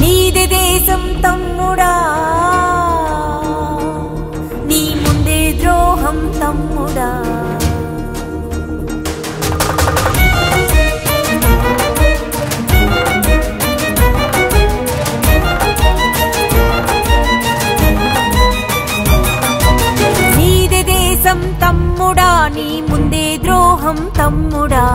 నీది దేశం తమ్ముడా నీ ముందే ద్రోహం తమ్ముడా నీది దేశం తమ్ముడా నీ ముందే ద్రోహం తమ్ముడా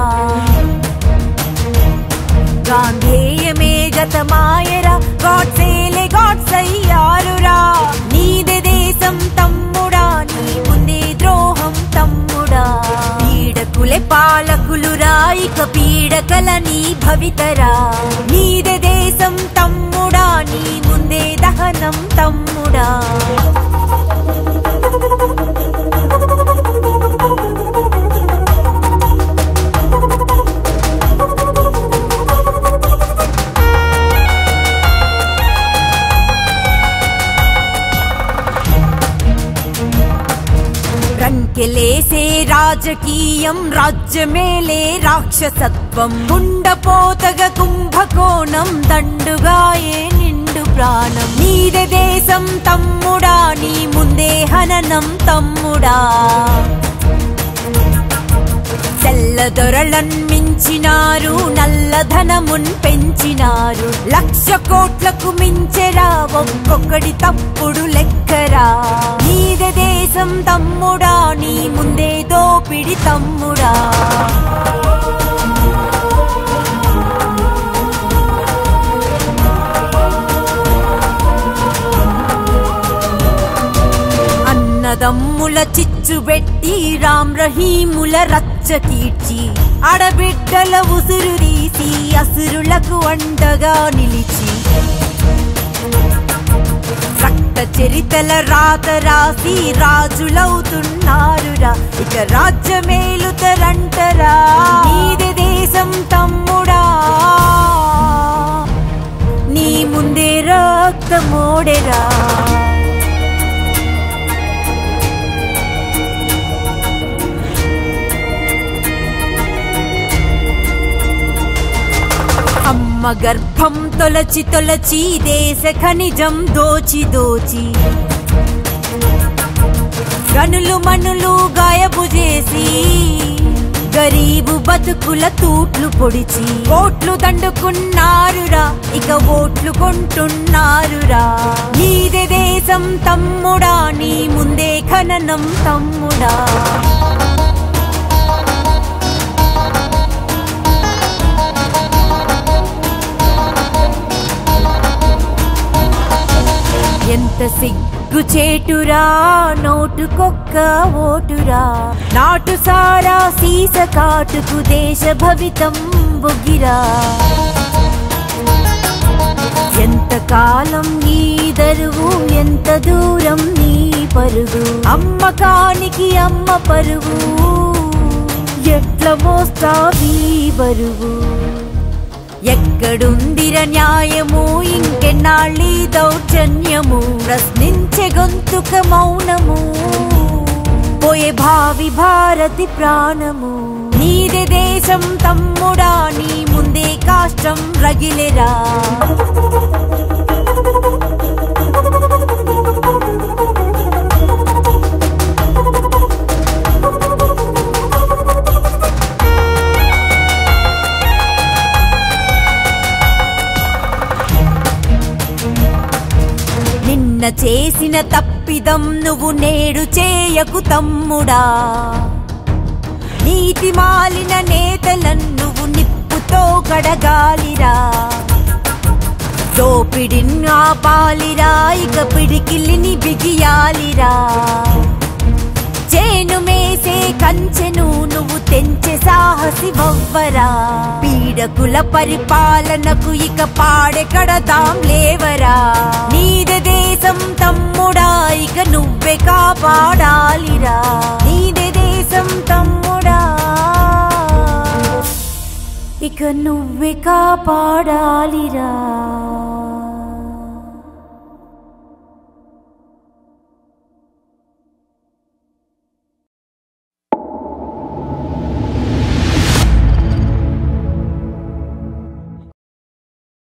గాంధేయమే గతమాయరా గాడ్సేలే గాడ్సయ్యారురా నీదే దేశం తమ్ముడా నీ ముందే ద్రోహం తమ్ముడా పీడకులే పాలకులురా ఇక పీడకల నీ భవితరా నీదే దేశం తమ్ముడా నీ ముందే దహనం తమ్ముడా రంకెలేసే రాజకీయం రాజ్యమేలే రాక్షసత్వం గుండపోతగ కుంభకోణం దండుగాయే నిండు ప్రాణం నీదే దేశం తమ్ముడా నీ ముందే హననం తమ్ముడా తెల్లదొరలన్ మించినారు నల్లధనమున్ పెంచినారు లక్ష కోట్లకు మించెరా ఒక్కొక్కడి తప్పుడు లెక్కరా నీదే దేశం తమ్ముడా నీ ముందే దోపిడి తమ్ముడా అన్నదమ్ముల చిచ్చుబెట్టి రామ్ రహీముల రచ్చ కీర్చి అడబిడ్డల ఉసురు తీసి అసురులకు అండగా నిలిచి రక్త చరితల రాత రాసి రాజులవుతున్నారురా ఇక రాజ్యమేలుతరంటరా నీదే దేశం తమ్ముడా నీ ముందే రక్తమోడెరా అమ్మ గర్భం తొలచి తొలచి దేశ ఖనిజం దోచి దోచి గనులు మనులు గాయబు చేసి గరీబు బతుకుల తూట్లు పొడిచి ఓట్లు దండుకున్నారురా ఇక ఓట్లు కొంటున్నారురా నీదే దేశం తమ్ముడా నీ ముందే ఖననం తమ్ముడా ఎంత సిగ్గు చేటురా నోటుకొక్క ఓటురా నాటు సారా సీస కాటుకు దేశ భవితం బొగిరా ఎంత కాలం నీ దరువు ఎంత దూరం నీ పరుగు అమ్మకానికి అమ్మ పరువు ఎట్ల మోస్తావీ బరువు ఎక్కడుందిర న్యాయము ఇంకెన్నాళ్ళీ దౌర్జన్యము ప్రశ్నించే గొంతుక మౌనము పోయే భావి భారతి ప్రాణము నీదే దేశం తమ్ముడా నీ ముందే కాష్టం రగిలెరా నిన్న చేసిన తప్పిదం నువ్వు నేడు చేయకు తమ్ముడా నీతి మాలిన నేతలను నువ్వు నిప్పుతో కడగాలిరా దోపిడిని ఆపాలిరా ఇక పిడికిలిని బిగియాలిరా చేను మేసే కంచెను నువ్వు తెంచే సాహసి వవ్వరా పీడకుల పరిపాలనకు ఇక పాడెకడదాం లేవరా నీదే దేశం తమ్ముడా ఇక నువ్వే కాపాడాలిరా నీదే దేశం తమ్ముడా ఇక నువ్వే కాపాడాలిరా